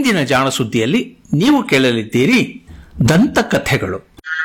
ಇಂದಿನ ಜಾಣ ಸುದ್ದಿಯಲ್ಲಿ ನೀವು ಕೇಳಲಿದ್ದೀರಿ ದಂತಕಥೆಗಳು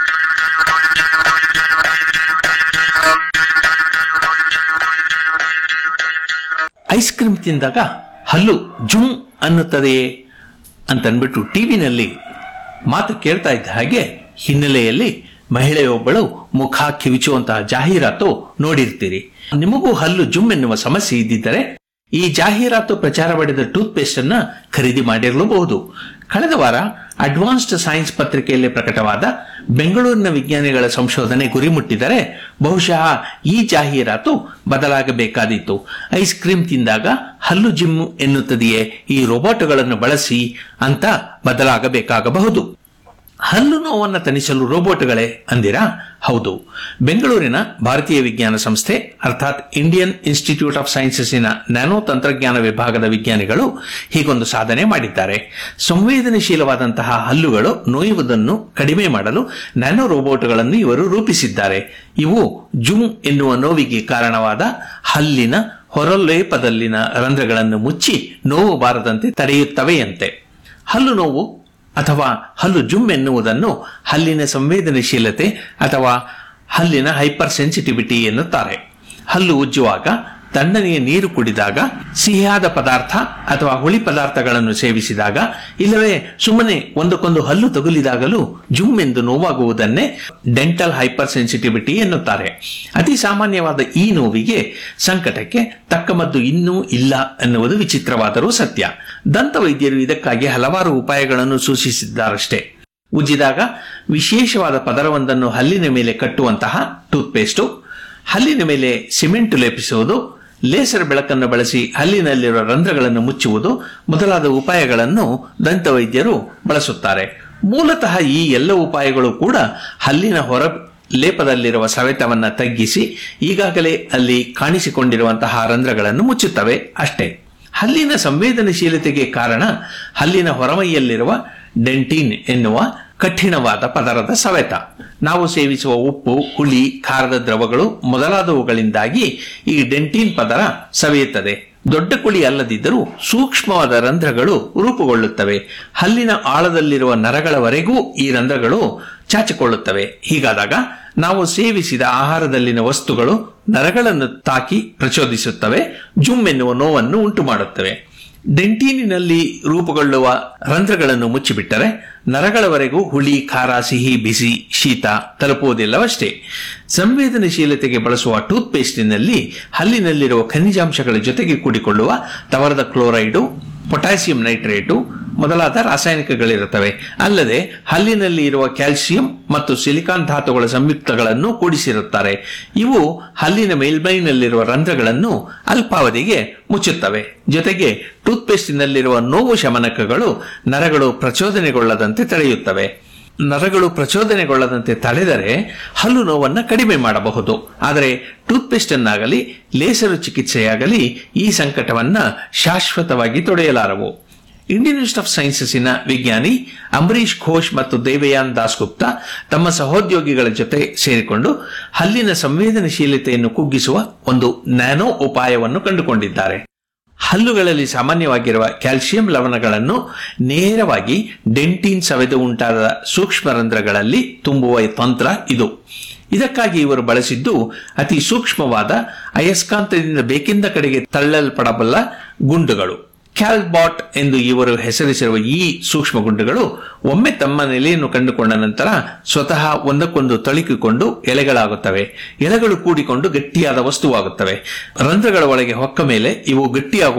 ಐಸ್ ಕ್ರೀಮ್ ತಿಂದಾಗ ಹಲ್ಲು ಜುಮ್ ಅನ್ನುತ್ತದೆಯೇ ಅಂತನ್ಬಿಟ್ಟು ಟಿವಿನಲ್ಲಿ ಮಾತು ಕೇಳ್ತಾ ಇದ್ದ ಹಾಗೆ ಹಿನ್ನೆಲೆಯಲ್ಲಿ ಮಹಿಳೆಯೊಬ್ಬಳು ಮುಖ ಕಿವಿಚುವಂತಹ ಜಾಹೀರಾತು ನೋಡಿರ್ತೀರಿ ನಿಮಗೂ ಹಲ್ಲು ಜುಮ್ ಎನ್ನುವ ಸಮಸ್ಯೆ ಇದ್ದಿದ್ದರೆ ಈ ಜಾಹೀರಾತು ಪ್ರಚಾರ ಪಡೆದ ಟೂತ್ ಪೇಸ್ಟ್ ಅನ್ನ ಖರೀದಿ ಮಾಡಿರಲೂಬಹುದು ಕಳೆದ ವಾರ ಅಡ್ವಾನ್ಸ್ಡ್ ಸೈನ್ಸ್ ಪತ್ರಿಕೆಯಲ್ಲಿ ಪ್ರಕಟವಾದ ಬೆಂಗಳೂರಿನ ವಿಜ್ಞಾನಿಗಳ ಸಂಶೋಧನೆ ಗುರಿ ಮುಟ್ಟಿದರೆ ಬಹುಶಃ ಈ ಜಾಹೀರಾತು ಬದಲಾಗಬೇಕಾದೀತು ಐಸ್ ಕ್ರೀಮ್ ತಿಂದಾಗ ಹಲ್ಲು ಜಿಮ್ ಎನ್ನುತ್ತದೆಯೇ ಈ ರೋಬೋಟ್ಗಳನ್ನು ಬಳಸಿ ಅಂತ ಬದಲಾಗಬೇಕಾಗಬಹುದು ಹಲ್ಲು ನೋವನ್ನು ತಣಿಸಲು ರೋಬೋಟ್ಗಳೇ ಅಂದಿರಾ ಹೌದು ಬೆಂಗಳೂರಿನ ಭಾರತೀಯ ವಿಜ್ಞಾನ ಸಂಸ್ಥೆ ಅರ್ಥಾತ್ ಇಂಡಿಯನ್ ಇನ್ಸ್ಟಿಟ್ಯೂಟ್ ಆಫ್ ಸೈನ್ಸಸ್ಸಿನ ನ್ಯಾನೋ ತಂತ್ರಜ್ಞಾನ ವಿಭಾಗದ ವಿಜ್ಞಾನಿಗಳು ಹೀಗೊಂದು ಸಾಧನೆ ಮಾಡಿದ್ದಾರೆ ಸಂವೇದನಶೀಲವಾದಂತಹ ಹಲ್ಲುಗಳು ನೋಯುವುದನ್ನು ಕಡಿಮೆ ಮಾಡಲು ನ್ಯಾನೋ ರೋಬೋಟ್ಗಳನ್ನು ಇವರು ರೂಪಿಸಿದ್ದಾರೆ ಇವು ಜುಮ್ ಎನ್ನುವ ನೋವಿಗೆ ಕಾರಣವಾದ ಹಲ್ಲಿನ ಹೊರಲೇಪದಲ್ಲಿನ ರಂಧ್ರಗಳನ್ನು ಮುಚ್ಚಿ ನೋವು ಬಾರದಂತೆ ತಡೆಯುತ್ತವೆಯಂತೆ ಹಲ್ಲು ನೋವು ಅಥವಾ ಹಲ್ಲು ಜುಮ್ ಎನ್ನುವುದನ್ನು ಹಲ್ಲಿನ ಸಂವೇದನಶೀಲತೆ ಅಥವಾ ಹಲ್ಲಿನ ಹೈಪರ್ ಸೆನ್ಸಿಟಿವಿಟಿ ಎನ್ನುತ್ತಾರೆ ಹಲ್ಲು ಉಜ್ಜುವಾಗ ತಣ್ಣನೆಯ ನೀರು ಕುಡಿದಾಗ ಸಿಹಿಯಾದ ಪದಾರ್ಥ ಅಥವಾ ಹುಳಿ ಪದಾರ್ಥಗಳನ್ನು ಸೇವಿಸಿದಾಗ ಇಲ್ಲವೇ ಸುಮ್ಮನೆ ಒಂದಕ್ಕೊಂದು ಹಲ್ಲು ತಗುಲಿದಾಗಲೂ ಜುಮ್ ಎಂದು ನೋವಾಗುವುದನ್ನೇ ಡೆಂಟಲ್ ಹೈಪರ್ ಸೆನ್ಸಿಟಿವಿಟಿ ಎನ್ನುತ್ತಾರೆ ಅತಿ ಸಾಮಾನ್ಯವಾದ ಈ ನೋವಿಗೆ ಸಂಕಟಕ್ಕೆ ತಕ್ಕ ಮದ್ದು ಇನ್ನೂ ಇಲ್ಲ ಎನ್ನುವುದು ವಿಚಿತ್ರವಾದರೂ ಸತ್ಯ ದಂತ ವೈದ್ಯರು ಇದಕ್ಕಾಗಿ ಹಲವಾರು ಉಪಾಯಗಳನ್ನು ಸೂಚಿಸಿದ್ದಾರಷ್ಟೇ ಉಜ್ಜಿದಾಗ ವಿಶೇಷವಾದ ಪದರವೊಂದನ್ನು ಹಲ್ಲಿನ ಮೇಲೆ ಕಟ್ಟುವಂತಹ ಟೂತ್ಪೇಸ್ಟು ಹಲ್ಲಿನ ಮೇಲೆ ಸಿಮೆಂಟ್ ಲೇಪಿಸುವುದು ಲೇಸರ್ ಬೆಳಕನ್ನು ಬಳಸಿ ಹಲ್ಲಿನಲ್ಲಿರುವ ರಂಧ್ರಗಳನ್ನು ಮುಚ್ಚುವುದು ಮೊದಲಾದ ಉಪಾಯಗಳನ್ನು ದಂತವೈದ್ಯರು ಬಳಸುತ್ತಾರೆ ಮೂಲತಃ ಈ ಎಲ್ಲ ಉಪಾಯಗಳು ಕೂಡ ಹಲ್ಲಿನ ಹೊರ ಲೇಪದಲ್ಲಿರುವ ಸವೆತವನ್ನು ತಗ್ಗಿಸಿ ಈಗಾಗಲೇ ಅಲ್ಲಿ ಕಾಣಿಸಿಕೊಂಡಿರುವಂತಹ ರಂಧ್ರಗಳನ್ನು ಮುಚ್ಚುತ್ತವೆ ಅಷ್ಟೇ ಹಲ್ಲಿನ ಸಂವೇದನಶೀಲತೆಗೆ ಕಾರಣ ಹಲ್ಲಿನ ಹೊರಮೈಯಲ್ಲಿರುವ ಡೆಂಟಿನ್ ಎನ್ನುವ ಕಠಿಣವಾದ ಪದರದ ಸವೆತ ನಾವು ಸೇವಿಸುವ ಉಪ್ಪು ಹುಳಿ ಖಾರದ ದ್ರವಗಳು ಮೊದಲಾದವುಗಳಿಂದಾಗಿ ಈ ಡೆಂಟಿನ್ ಪದರ ಸವೆಯುತ್ತದೆ ದೊಡ್ಡ ಕುಳಿ ಅಲ್ಲದಿದ್ದರೂ ಸೂಕ್ಷ್ಮವಾದ ರಂಧ್ರಗಳು ರೂಪುಗೊಳ್ಳುತ್ತವೆ ಹಲ್ಲಿನ ಆಳದಲ್ಲಿರುವ ನರಗಳವರೆಗೂ ಈ ರಂಧ್ರಗಳು ಚಾಚಿಕೊಳ್ಳುತ್ತವೆ ಹೀಗಾದಾಗ ನಾವು ಸೇವಿಸಿದ ಆಹಾರದಲ್ಲಿನ ವಸ್ತುಗಳು ನರಗಳನ್ನು ತಾಕಿ ಪ್ರಚೋದಿಸುತ್ತವೆ ಜುಮ್ ಎನ್ನುವ ನೋವನ್ನು ಉಂಟು ಮಾಡುತ್ತವೆ ಡೆಂಟೀನಿನಲ್ಲಿ ರೂಪುಗೊಳ್ಳುವ ರಂಧ್ರಗಳನ್ನು ಮುಚ್ಚಿಬಿಟ್ಟರೆ ನರಗಳವರೆಗೂ ಹುಳಿ ಖಾರ ಸಿಹಿ ಬಿಸಿ ಶೀತ ತಲುಪುವುದಿಲ್ಲವಷ್ಟೇ ಸಂವೇದನಶೀಲತೆಗೆ ಬಳಸುವ ಟೂತ್ ಪೇಸ್ಟಿನಲ್ಲಿ ಹಲ್ಲಿನಲ್ಲಿರುವ ಖನಿಜಾಂಶಗಳ ಜೊತೆಗೆ ಕೂಡಿಕೊಳ್ಳುವ ತವರದ ಕ್ಲೋರೈಡು ಪೊಟ್ಯಾಸಿಯಂ ನೈಟ್ರೇಟು ಮೊದಲಾದ ರಾಸಾಯನಿಕಗಳಿರುತ್ತವೆ ಅಲ್ಲದೆ ಹಲ್ಲಿನಲ್ಲಿ ಇರುವ ಕ್ಯಾಲ್ಸಿಯಂ ಮತ್ತು ಸಿಲಿಕಾನ್ ಧಾತುಗಳ ಸಂಯುಕ್ತಗಳನ್ನು ಕೂಡಿಸಿರುತ್ತಾರೆ ಇವು ಹಲ್ಲಿನ ಮೇಲ್ಮೈನಲ್ಲಿರುವ ರಂಧ್ರಗಳನ್ನು ಅಲ್ಪಾವಧಿಗೆ ಮುಚ್ಚುತ್ತವೆ ಜೊತೆಗೆ ಟೂತ್ಪೇಸ್ಟಿನಲ್ಲಿರುವ ನೋವು ಶಮನಕಗಳು ನರಗಳು ಪ್ರಚೋದನೆಗೊಳ್ಳದಂತೆ ತಡೆಯುತ್ತವೆ ನರಗಳು ಪ್ರಚೋದನೆಗೊಳ್ಳದಂತೆ ತಡೆದರೆ ಹಲ್ಲು ನೋವನ್ನು ಕಡಿಮೆ ಮಾಡಬಹುದು ಆದರೆ ಟೂತ್ಪೇಸ್ಟ್ ಅನ್ನಾಗಲಿ ಲೇಸರು ಚಿಕಿತ್ಸೆಯಾಗಲಿ ಈ ಸಂಕಟವನ್ನ ಶಾಶ್ವತವಾಗಿ ತೊಡೆಯಲಾರವು ಇಂಡಿಯನ್ ಇನ್ಸ್ಟಿಟ್ಯೂಟ್ ಆಫ್ ಸೈನ್ಸಸ್ಸಿನ ವಿಜ್ಞಾನಿ ಅಂಬರೀಶ್ ಘೋಷ್ ಮತ್ತು ದೇವಯಾನ್ ದಾಸ್ಗುಪ್ತಾ ತಮ್ಮ ಸಹೋದ್ಯೋಗಿಗಳ ಜೊತೆ ಸೇರಿಕೊಂಡು ಹಲ್ಲಿನ ಸಂವೇದನಶೀಲತೆಯನ್ನು ಕುಗ್ಗಿಸುವ ಒಂದು ನ್ಯಾನೋ ಉಪಾಯವನ್ನು ಕಂಡುಕೊಂಡಿದ್ದಾರೆ ಹಲ್ಲುಗಳಲ್ಲಿ ಸಾಮಾನ್ಯವಾಗಿರುವ ಕ್ಯಾಲ್ಸಿಯಂ ಲವಣಗಳನ್ನು ನೇರವಾಗಿ ಡೆಂಟಿನ್ ಸವೆದು ಉಂಟಾದ ಸೂಕ್ಷ್ಮ ರಂಧ್ರಗಳಲ್ಲಿ ತುಂಬುವ ತಂತ್ರ ಇದು ಇದಕ್ಕಾಗಿ ಇವರು ಬಳಸಿದ್ದು ಅತಿ ಸೂಕ್ಷ್ಮವಾದ ಅಯಸ್ಕಾಂತದಿಂದ ಬೇಕಿಂದ ಕಡೆಗೆ ತಳ್ಳಲ್ಪಡಬಲ್ಲ ಗುಂಡುಗಳು ಕ್ಯಾಲ್ಬಾಟ್ ಎಂದು ಇವರು ಹೆಸರಿಸಿರುವ ಈ ಸೂಕ್ಷ್ಮ ಗುಂಡುಗಳು ಒಮ್ಮೆ ತಮ್ಮ ನೆಲೆಯನ್ನು ಕಂಡುಕೊಂಡ ನಂತರ ಸ್ವತಃ ಒಂದಕ್ಕೊಂದು ತಳುಕಿಕೊಂಡು ಎಲೆಗಳಾಗುತ್ತವೆ ಎಲೆಗಳು ಕೂಡಿಕೊಂಡು ಗಟ್ಟಿಯಾದ ವಸ್ತುವಾಗುತ್ತವೆ ರಂಧ್ರಗಳ ಒಳಗೆ ಹೊಕ್ಕ ಮೇಲೆ ಇವು ಗಟ್ಟಿಯಾಗುವ